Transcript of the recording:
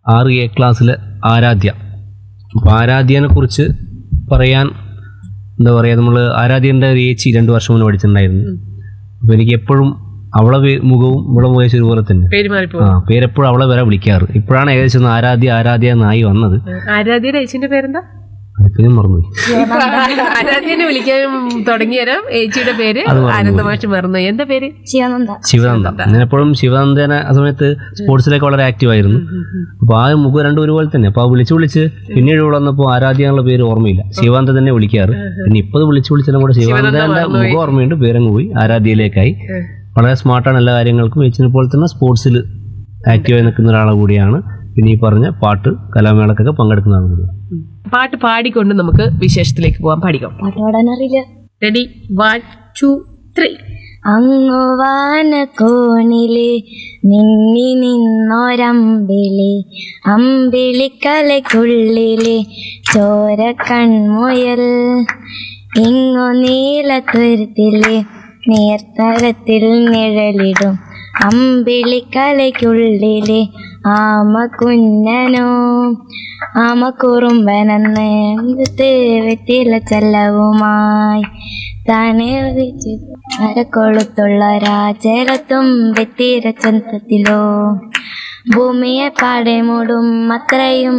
ആറ് എ ക്ലാസ്സിലെ ആരാധ്യ അപ്പോൾ ആരാധ്യനെ കുറിച്ച് പറയാൻ എന്താ പറയുക നമ്മൾ ആരാധ്യൻ്റെ ഒരു ഏച്ചി രണ്ട് വർഷം മുന്നേ പഠിച്ചിട്ടുണ്ടായിരുന്നു അപ്പോൾ എനിക്ക് എപ്പോഴും അവളെ പേ- മുഖവും ഇവിടെ മുഖേശ് ഒരുപോലെ തന്നെ പേര് മാറിപ്പോ ആ പേരെപ്പോഴും അവളെ വരെ വിളിക്കാറ് ഇപ്പോഴാണ് ഏകദേശം ഒന്ന് ആരാധ്യ ആരാധ്യ എന്നായി വന്നത് ആരാധ്യയുടെ ഏച്ചിന്റെ പേരെന്താ അതിപ്പോ ഞാൻ മറന്നുപോയി ആരാധ്യനെ വിളിക്കാൻ തുടങ്ങിയരം ഏച്ചിയുടെ പേര് അത് മറന്നുപോയി. ആനന്ദമാഷ് മറന്നു എന്താ പേര് ശിവാനന്ദ ശിവനന്ദ ഞാൻ എപ്പോഴും ശിവനന്ദനെ ആ സമയത്ത് സ്പോർട്സിലേക്ക് വളരെ ആക്റ്റീവ് ആയിരുന്നു അപ്പോൾ ആ മുഖം രണ്ടും ഒരുപോലെ തന്നെ അപ്പോൾ ആ വിളിച്ച് വിളിച്ച് പിന്നീട് ഇവിടെ വന്നപ്പോൾ ആരാധ്യ എന്നുള്ള പേര് ഓർമ്മയില്ല ശിവാനന്ദ തന്നെ വിളിക്കാറ് പിന്നെ ഇപ്പോൾ വിളിച്ച് വിളിച്ചാലും കൂടെ ശിവാനന്ദന്റെ മുഖം ഓർമ്മയുണ്ട് പേരങ്ങ് പോയി ആരാധ്യയിലേക്കായി വളരെ സ്മാർട്ടാണ് എല്ലാ കാര്യങ്ങൾക്കും ഏച്ചിനെ പോലെ തന്നെ സ്പോർട്സിൽ ആക്റ്റീവായി നിൽക്കുന്ന ഒരാളെ കൂടിയാണ് പിന്നെ ഈ പറഞ്ഞ പാട്ട് കലാമേളക്കൊക്കെ പങ്കെടുക്കുന്ന ആൾ കൂടിയാണ് പാട്ട് പാടിക്കൊണ്ട് നമുക്ക് വിശേഷത്തിലേക്ക് പോവാം പഠിക്കാം പാട്ട് പാടാനറിയില്ല റെഡി വൺ ടു ത്രീ അങ്ങു വാനക്കോണില് മിന്നി നിന്നൊരമ്പിളി അമ്പിളിക്കലയ്ക്കുള്ളില് ചോര കൺമുയൽ ഇങ്ങു നീലത്തുരുത്തില് നേർത്തരത്തിൽ നിഴലിടും അമ്പിളിക്കലയ്ക്കുള്ളില് ആമ കുഞ്ഞനോ ആമ കുറുമ്പനെന്ന് വെറ്റില ചെല്ലവുമായി താനെ ഉദിച്ചു അരക്കൊളുത്തുള്ള രാജലത്തും വെത്തിര ചന്തത്തിലോ ഭൂമിയെ പാടെ മൂടും അത്രയും